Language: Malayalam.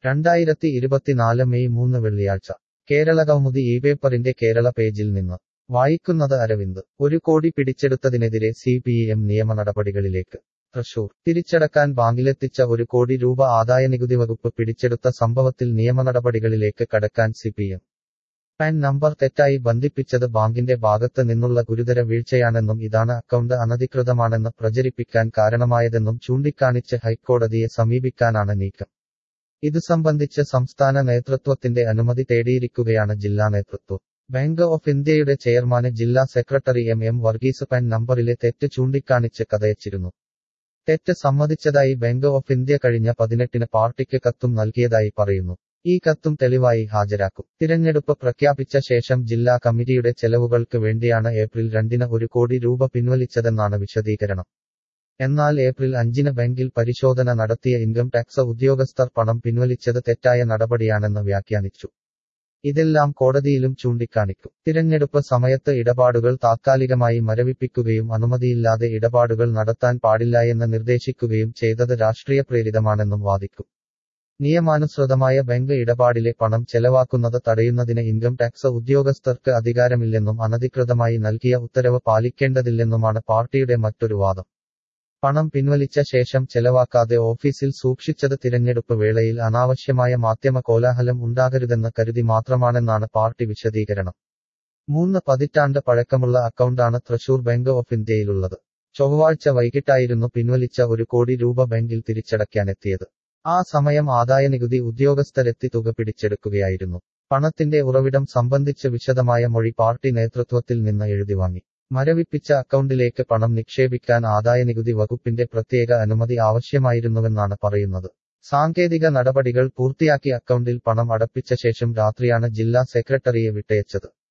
രണ്ടായിരത്തി ഇരുപത്തിനാല് മെയ് മൂന്ന് വെള്ളിയാഴ്ച കേരള കൗമുദി ഈ പേപ്പറിന്റെ കേരള പേജിൽ നിന്ന് വായിക്കുന്നത് അരവിന്ദ് ഒരു കോടി പിടിച്ചെടുത്തതിനെതിരെ സി പി എം നിയമ നടപടികളിലേക്ക് തൃശൂർ തിരിച്ചടക്കാൻ ബാങ്കിലെത്തിച്ച ഒരു കോടി രൂപ ആദായനികുതി വകുപ്പ് പിടിച്ചെടുത്ത സംഭവത്തിൽ നിയമനടപടികളിലേക്ക് കടക്കാൻ C P M PAN number തെറ്റായി ബന്ധിപ്പിച്ചത് ബാങ്കിന്റെ ഭാഗത്ത് നിന്നുള്ള ഗുരുതര വീഴ്ചയാണെന്നും ഇതാണ് അക്കൗണ്ട് അനധികൃതമാണെന്ന് പ്രചരിപ്പിക്കാൻ കാരണമായതെന്നും ചൂണ്ടിക്കാണിച്ച് ഹൈക്കോടതിയെ സമീപിക്കാനാണ് നീക്കം ഇതു സംബന്ധിച്ച് സംസ്ഥാന നേതൃത്വത്തിന്റെ അനുമതി തേടിയിരിക്കുകയാണ് ജില്ലാ നേതൃത്വം ബാങ്ക് ഓഫ് ഇന്ത്യയുടെ ചെയർമാന് ജില്ലാ secretary M M Varghese PAN നമ്പറിലെ തെറ്റ് ചൂണ്ടിക്കാണിച്ച് കഥയച്ചിരുന്നു തെറ്റ് സമ്മതിച്ചതായി ബാങ്ക് ഓഫ് ഇന്ത്യ കഴിഞ്ഞ പതിനെട്ടിന് പാർട്ടിക്ക് കത്തും നൽകിയതായി പറയുന്നു ഈ കത്തും തെളിവായി ഹാജരാക്കും തിരഞ്ഞെടുപ്പ് പ്രഖ്യാപിച്ച ശേഷം ജില്ലാ കമ്മിറ്റിയുടെ ചെലവുകൾക്ക് വേണ്ടിയാണ് ഏപ്രിൽ രണ്ടിന് ഒരു കോടി രൂപ പിൻവലിച്ചതെന്നാണ് വിശദീകരണം എന്നാൽ ഏപ്രിൽ അഞ്ചിന് ബാങ്കിൽ പരിശോധന നടത്തിയ ഇൻകം ടാക്സ് ഉദ്യോഗസ്ഥർ പണം പിൻവലിച്ചത് തെറ്റായ നടപടിയാണെന്ന് വ്യാഖ്യാനിച്ചു ഇതെല്ലാം കോടതിയിലും ചൂണ്ടിക്കാണിക്കും തിരഞ്ഞെടുപ്പ് സമയത്ത് ഇടപാടുകൾ താത്കാലികമായി മരവിപ്പിക്കുകയും അനുമതിയില്ലാതെ ഇടപാടുകൾ നടത്താൻ പാടില്ലായെന്ന് നിർദ്ദേശിക്കുകയും ചെയ്തത് രാഷ്ട്രീയ പ്രേരിതമാണെന്നും വാദിക്കും നിയമാനുസൃതമായ ബാങ്ക് ഇടപാടിലെ പണം ചെലവാക്കുന്നത് തടയുന്നതിന് ഇൻകം ടാക്സ് ഉദ്യോഗസ്ഥർക്ക് അധികാരമില്ലെന്നും അനധികൃതമായി നൽകിയ ഉത്തരവ് പാലിക്കേണ്ടതില്ലെന്നുമാണ് പാർട്ടിയുടെ മറ്റൊരു വാദം പണം പിൻവലിച്ച ശേഷം ചെലവാക്കാതെ ഓഫീസിൽ സൂക്ഷിച്ചത് തിരഞ്ഞെടുപ്പ് വേളയിൽ അനാവശ്യമായ മാധ്യമ കോലാഹലം ഉണ്ടാകരുതെന്ന് കരുതി മാത്രമാണെന്നാണ് പാർട്ടി വിശദീകരണം മൂന്ന് പതിറ്റാണ്ട് പഴക്കമുള്ള അക്കൗണ്ടാണ് തൃശൂർ ബാങ്ക് ഓഫ് ഇന്ത്യയിലുള്ളത് ചൊവ്വാഴ്ച വൈകിട്ടായിരുന്നു പിൻവലിച്ച ഒരു കോടി രൂപ ബാങ്കിൽ തിരിച്ചടയ്ക്കാനെത്തിയത് ആ സമയം ആദായനികുതി ഉദ്യോഗസ്ഥരെത്തി തുക പിടിച്ചെടുക്കുകയായിരുന്നു പണത്തിന്റെ ഉറവിടം സംബന്ധിച്ച് വിശദമായ മൊഴി പാർട്ടി നേതൃത്വത്തിൽ നിന്ന് എഴുതിവാങ്ങി മരവിപ്പിച്ച അക്കൗണ്ടിലേക്ക് പണം നിക്ഷേപിക്കാൻ ആദായനികുതി വകുപ്പിന്റെ പ്രത്യേക അനുമതി ആവശ്യമായിരുന്നുവെന്നാണ് പറയുന്നത് സാങ്കേതിക നടപടികൾ പൂർത്തിയാക്കി അക്കൗണ്ടിൽ പണം അടപ്പിച്ച ശേഷം രാത്രിയാണ് ജില്ലാ സെക്രട്ടറിയെ വിട്ടയച്ചത്